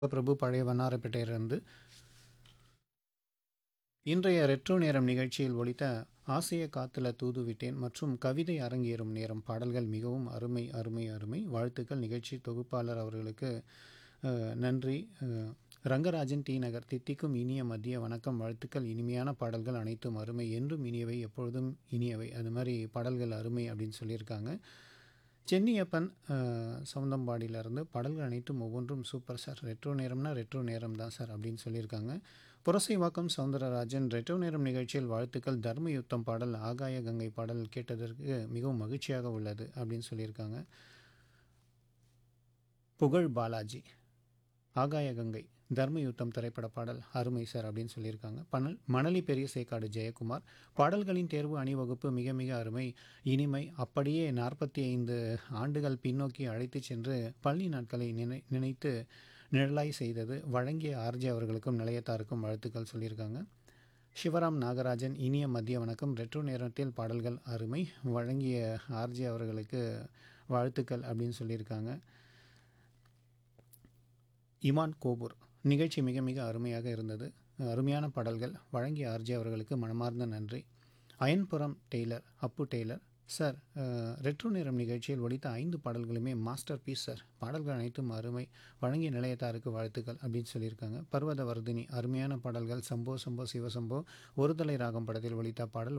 பிரபு பழைய வண்ணாரப்பேட்டையிலிருந்து இன்றைய ரெட்ரோ நேரம் நிகழ்ச்சியில் ஒலித்த ஆசைய காத்துல தூது விட்டேன் மற்றும் கவிதை அரங்கேறும் நேரம் பாடல்கள் மிகவும் அருமை அருமை அருமை வாழ்த்துக்கள் நிகழ்ச்சி தொகுப்பாளர் அவர்களுக்கு அஹ், நன்றி அஹ், ரங்கராஜன் டி நகர் தித்திக்கும் இனிய மதிய வணக்கம் வாழ்த்துக்கள் இனிமையான பாடல்கள் அனைத்தும் அருமை என்றும் இனியவை எப்பொழுதும் இனியவை அது மாதிரி பாடல்கள் அருமை அப்படின்னு சொல்லியிருக்காங்க சென்னியப்பன் அஹ், சவுந்தம்பாடியிலேருந்து பாடல்கள் அனைத்தும் ஒவ்வொன்றும் சூப்பர் சார் ரெட்ரோ நேரம்னா ரெட்ரோ நேரம் தான் சார் அப்படின்னு சொல்லியிருக்காங்க புரசைவாக்கம் சவுந்தரராஜன் ரெட்ரோ நேரம் நிகழ்ச்சியில் வாழ்த்துக்கள் தர்ம யுத்தம் பாடல் ஆகாய கங்கை பாடல் கேட்டதற்கு மிகவும் மகிழ்ச்சியாக உள்ளது அப்படின்னு சொல்லியிருக்காங்க புகழ் பாலாஜி ஆகாய கங்கை தர்ம யுத்தம் திரைப்பட பாடல் அருமை சார் அப்படின்னு சொல்லியிருக்காங்க பனல் மணலி பெரிய சேக்காடு ஜெயக்குமார் பாடல்களின் தேர்வு அணிவகுப்பு மிக மிக அருமை இனிமை அப்படியே நாற்பத்தி ஐந்து ஆண்டுகள் பின்னோக்கி அழைத்து சென்று பள்ளி நாட்களை நினை நினைத்து நிழலாய் செய்தது வழங்கிய ஆர்ஜி அவர்களுக்கும் நிலையத்தாருக்கும் வாழ்த்துக்கள் சொல்லியிருக்காங்க சிவராம் நாகராஜன் இனிய மதிய வணக்கம் ரெட்ரோ நேரத்தில் பாடல்கள் அருமை வழங்கிய ஆர்ஜி அவர்களுக்கு வாழ்த்துக்கள் அப்படின்னு சொல்லியிருக்காங்க இமான் கோபூர் நிகழ்ச்சி மிக மிக அருமையாக இருந்தது அருமையான பாடல்கள் வழங்கிய ஆர்ஜி அவர்களுக்கு மனமார்ந்த நன்றி Ayanpuram tailor Appu tailor sir அஹ், ரெட்ரோ நேரம் நிகழ்ச்சியில் ஒலித்த ஐந்து பாடல்களுமே மாஸ்டர் பீஸ் சார் பாடல்கள் அனைத்தும் அருமை வழங்கிய நிலையத்தாருக்கு வாழ்த்துக்கள் அப்படின்னு சொல்லியிருக்காங்க பர்வத வர்தினி அருமையான பாடல்கள் சம்போ சம்போ சிவசம்போ ஒருதலை ராகம் படத்தில் ஒலித்த பாடல்